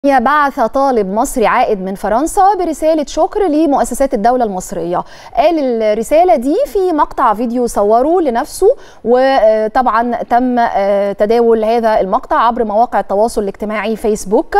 بعث طالب مصري عائد من فرنسا برسالة شكر لمؤسسات الدولة المصرية قال الرسالة دي في مقطع فيديو صوره لنفسه وطبعا تم تداول هذا المقطع عبر مواقع التواصل الاجتماعي فيسبوك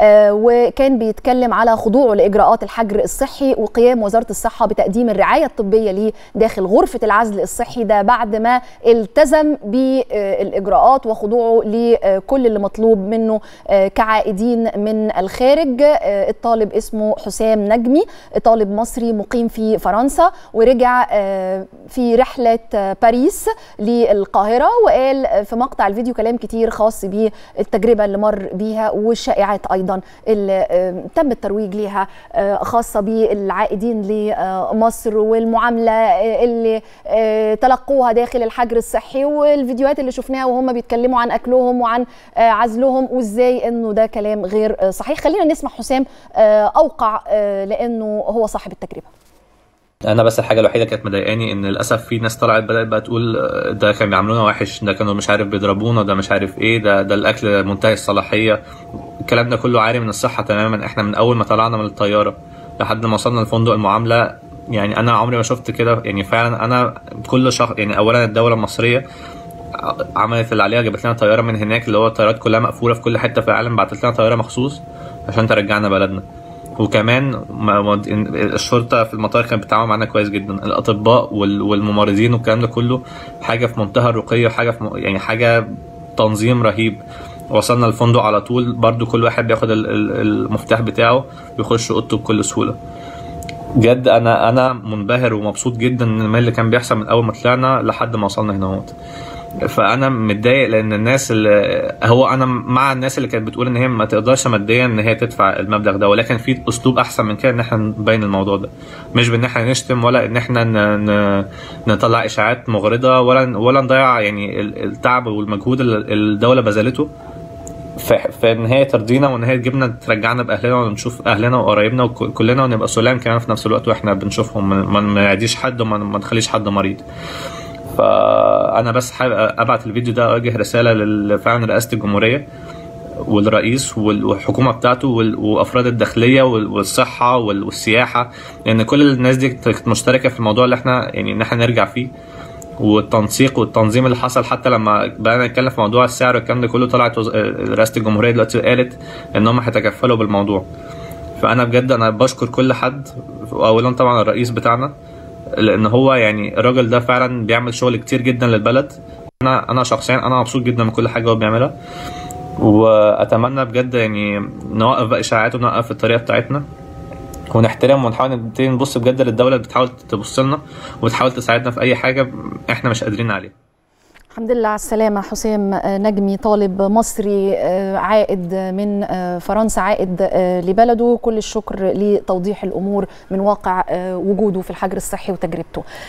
وكان بيتكلم على خضوعه لإجراءات الحجر الصحي وقيام وزارة الصحة بتقديم الرعاية الطبية ليه داخل غرفة العزل الصحي ده بعد ما التزم بالإجراءات وخضوعه لكل اللي مطلوب منه كعائدين من من الخارج الطالب اسمه حسام نجمي طالب مصري مقيم في فرنسا ورجع في رحلة باريس للقاهرة وقال في مقطع الفيديو كلام كتير خاص بالتجربة اللي مر بيها والشائعات أيضا اللي تم الترويج ليها خاصة بالعائدين لمصر والمعاملة اللي تلقوها داخل الحجر الصحي والفيديوهات اللي شفناها وهم بيتكلموا عن أكلهم وعن عزلهم وإزاي إنه ده كلام غير صحيح خلينا نسمع حسام اوقع لانه هو صاحب التجربه انا بس الحاجه الوحيده كانت مضايقاني ان للاسف في ناس طلعت بدات بقى تقول ده كانوا بيعاملونا وحش ده كانوا مش عارف بيضربونا ده مش عارف ايه ده ده الاكل منتهي الصلاحيه الكلام ده كله عاري من الصحه تماما احنا من اول ما طلعنا من الطياره لحد ما وصلنا الفندق المعامله يعني انا عمري ما شفت كده يعني فعلا انا كل شهر يعني اولا الدوله المصريه عملت اللي عليها جابت لنا طياره من هناك اللي هو الطيارات كلها مقفوله في كل حته في العالم بعتت لنا طياره مخصوص عشان ترجعنا بلدنا وكمان الشرطه في المطار كانت بتتعامل معانا كويس جدا الاطباء والممرضين والكلام ده كله حاجه في منتهى الرقي وحاجه في يعني حاجه تنظيم رهيب وصلنا الفندق على طول برضو كل واحد بياخد المفتاح بتاعه بيخش اوضته بكل سهوله بجد انا انا منبهر ومبسوط جدا من اللي كان بيحصل من اول ما طلعنا لحد ما وصلنا هنا اهوت فانا متضايق لان الناس اللي هو انا مع الناس اللي كانت بتقول ان هي ما تقدرش ماديا ان هي تدفع المبلغ ده ولكن في اسلوب احسن من كده ان احنا نبين الموضوع ده مش بان احنا نشتم ولا ان احنا نطلع اشاعات مغرضه ولا ولا نضيع يعني التعب والمجهود اللي الدوله بذلته في ان هي ترضينا وان هي تجيبنا ترجعنا باهلنا ونشوف اهلنا وقرايبنا وكلنا ونبقى سلام كمان في نفس الوقت واحنا بنشوفهم ما نعديش حد وما نخليش حد مريض فانا بس حابب ابعت الفيديو ده اوجه رساله فعلا رئاسه الجمهوريه والرئيس والحكومه بتاعته وافراد الداخليه والصحه والسياحه لان كل الناس دي كانت مشتركه في الموضوع اللي احنا يعني ان احنا نرجع فيه والتنسيق والتنظيم اللي حصل حتى لما بدانا نتكلم في موضوع السعر والكلام ده كله طلعت رئاسه الجمهوريه دلوقتي قالت ان هم هيتكفلوا بالموضوع فانا بجد انا بشكر كل حد اولا طبعا الرئيس بتاعنا لان هو يعني الراجل ده فعلا بيعمل شغل كتير جدا للبلد انا انا شخصيا انا مبسوط جدا من كل حاجه هو بيعملها واتمنى بجد يعني نوقف بقى اشاعات ونوقف الطريقه بتاعتنا ونحترم ونحاول نبتدي نبص بجد للدوله اللي بتحاول تبص لنا وتحاول تساعدنا في اي حاجه احنا مش قادرين عليها الحمد لله على السلامة حسام نجمي طالب مصري عائد من فرنسا عائد لبلده كل الشكر لتوضيح الأمور من واقع وجوده في الحجر الصحي وتجربته